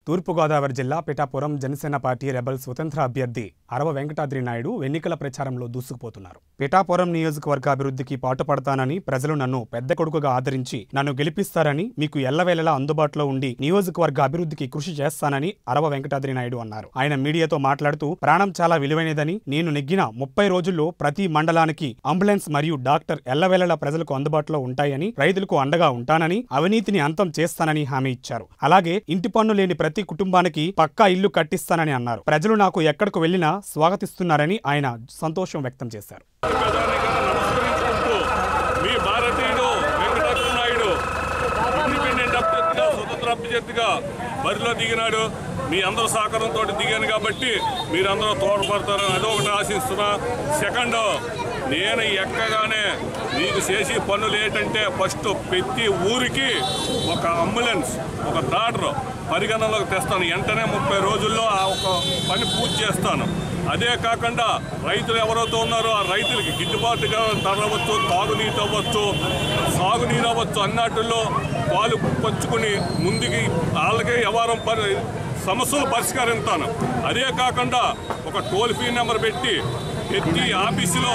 తూర్పుగోదావరి జిల్లా Pithapuram Janasena party rebel స్వతంత్ర అభ్యర్థి అరవ వెంకటాద్రి నాయుడు ఎన్నికల ప్రచారంలో దూసుకుపోతున్నారు పిఠాపురం నియోజకవర్గ అభివృద్ధికి పాటుపడతానని ప్రజలు నన్ను పెద్ద కొడుకుగా ఆదరించి నన్ను గెలిపిస్తారని మీకు ఎల్లవేళలా అందుబాటులో ఉండి నియోజకవర్గ అభివృద్ధికి కృషి చేస్తానని అరవ వెంకటాద్రి నాయుడు అన్నారు ఆయన మీడియాతో మాట్లాడుతూ ప్రాణం చాలా విలువైనదని నేను నెగ్గిన ముప్పై రోజుల్లో ప్రతి మండలానికి అంబులెన్స్ మరియు డాక్టర్ ఎల్లవేళలా ప్రజలకు అందుబాటులో ఉంటాయని రైతులకు అండగా ఉంటానని అవినీతిని అంతం చేస్తానని హామీ ఇచ్చారు అలాగే ఇంటి పన్ను లేని ప్రతి కుటుంబానికి పక్కా ఇల్లు కట్టిస్తానని అన్నారు ప్రజలు నాకు ఎక్కడికి వెళ్లినా స్వాగతిస్తున్నారని ఆయన సంతోషం వ్యక్తం చేశారు ప్రధానిగా నమస్కరించుకుంటూ మీ భారతీయుడు వెంకటరమణ నాయుడు ఇండిపెండెంట్ అభ్యర్థిగా స్వతంత్ర అభ్యర్థిగా బరిలో దిగినాడు మీ అందరూ సహకారంతో దిగాను కాబట్టి మీరందరూ తోడ్పడతారని అదొకటి ఆశిస్తున్నా సెకండ్ నేను ఎక్కగానే మీకు చేసి పనులు ఏంటంటే ఫస్ట్ ప్రతి ఊరికి ఒక అంబులెన్స్ ఒక డాక్టర్ పరిగణనలోకి తెస్తాను వెంటనే ముప్పై రోజుల్లో ఆ ఒక పని పూర్తి చేస్తాను అదే కాకుండా రైతులు ఎవరైతే ఉన్నారో ఆ రైతులకి గిట్టుబాటుగా ధర అవ్వచ్చు తాగునీరు అవ్వచ్చు సాగునీరు అవ్వచ్చు అన్నట్టులో పాలు పంచుకుని ముందుకి వాళ్ళకే వ్యవహారం పరి సమస్యలు పరిష్కరిస్తాను అదే కాకుండా ఒక టోల్ ఫ్రీ నెంబర్ పెట్టి ప్రతి ఆఫీసులో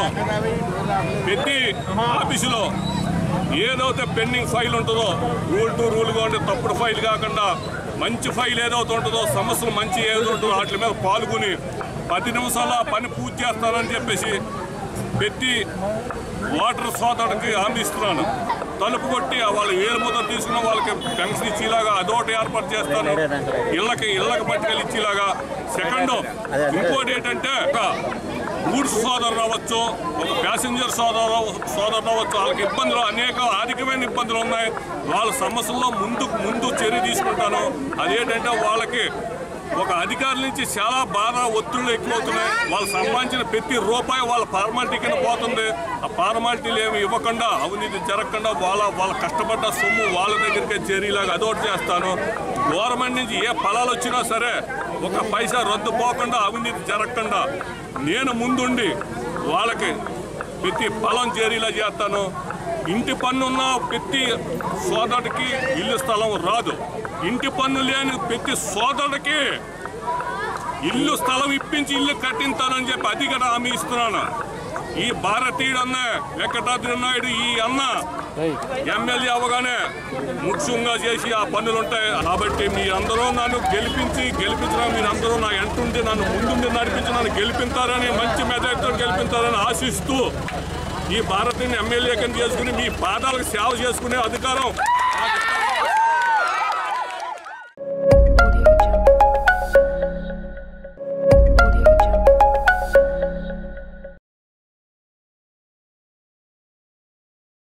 ప్రతి ఆఫీసులో ఏదైతే పెండింగ్ ఫైల్ ఉంటుందో రూల్ టు రూల్గా ఉంటే తప్పుడు ఫైల్ కాకుండా మంచి ఫైల్ ఏదైతే ఉంటుందో సమస్యలు మంచి ఏదో ఉంటుందో వాటి మీద పాల్గొని పది నిమిషాల పని పూర్తి చేస్తానని చెప్పేసి పెట్టి వాటర్ సోదరుడికి హామీ ఇస్తున్నాను తలుపు కొట్టి వాళ్ళ ఏలు ముద్ర తీసుకున్న వాళ్ళకి పెన్షన్ ఇచ్చేలాగా అదొకటి ఏర్పాటు చేస్తాను ఇళ్ళకి ఇళ్ళకి పట్టుకెళ్ళి ఇచ్చేలాగా సెకండ్ ఇంకోటి ఏంటంటే ఒక గూడ్స్ సోదరులు అవ్వచ్చు ఒక ప్యాసింజర్ సోదరు సోదరులు అవ్వచ్చు వాళ్ళకి ఇబ్బందులు అనేక ఆర్థికమైన ఇబ్బందులు ఉన్నాయి వాళ్ళ సమస్యల్లో ముందు ముందు చర్య తీసుకుంటాను అదేంటంటే వాళ్ళకి ఒక అధికారుల నుంచి చాలా బాధ ఒత్తిళ్లు ఎక్కువవుతున్నాయి వాళ్ళు సంపాదించిన ప్రతి రూపాయి వాళ్ళ ఫార్మాలిటీ కింద పోతుంది ఆ ఫార్మాలిటీలు ఏమి ఇవ్వకుండా అవినీతి జరగకుండా వాళ్ళ వాళ్ళ కష్టపడ్డ సొమ్ము వాళ్ళ దగ్గరికే చేరేలాగా అదొకటి చేస్తాను గవర్నమెంట్ నుంచి ఏ ఫలాలు వచ్చినా సరే ఒక పైసా రద్దు పోకుండా అవినీతి జరగకుండా నేను ముందుండి వాళ్ళకి ప్రతి ఫలం చేరేలా చేస్తాను ఇంటి పన్ను ఉన్న ప్రతి సోదరుడికి ఇల్లు స్థలం రాదు ఇంటి పన్ను లేని ప్రతి సోదరుడికి ఇల్లు స్థలం ఇప్పించి ఇల్లు కట్టించాలని చెప్పి అది కూడా హామీ ఇస్తున్నాను ఈ భారతీయుడు అన్న వెంకటాద్రి నాయుడు ఈ అన్న ఎమ్మెల్యే అవగానే ముఖ్యంగా చేసి ఆ పనులు ఉంటాయి కాబట్టి మీ అందరూ నన్ను గెలిపించి గెలిపించిన మీరు అందరూ నా ఎంటుండి నన్ను ముందుండి నడిపించి నన్ను గెలిపిస్తారని మంచి మెజార్టీతో గెలిపిస్తారని ఆశిస్తూ ఈ భారతీయుని ఎమ్మెల్యే కింద చేసుకుని మీ పాదాలకు సేవ చేసుకునే అధికారం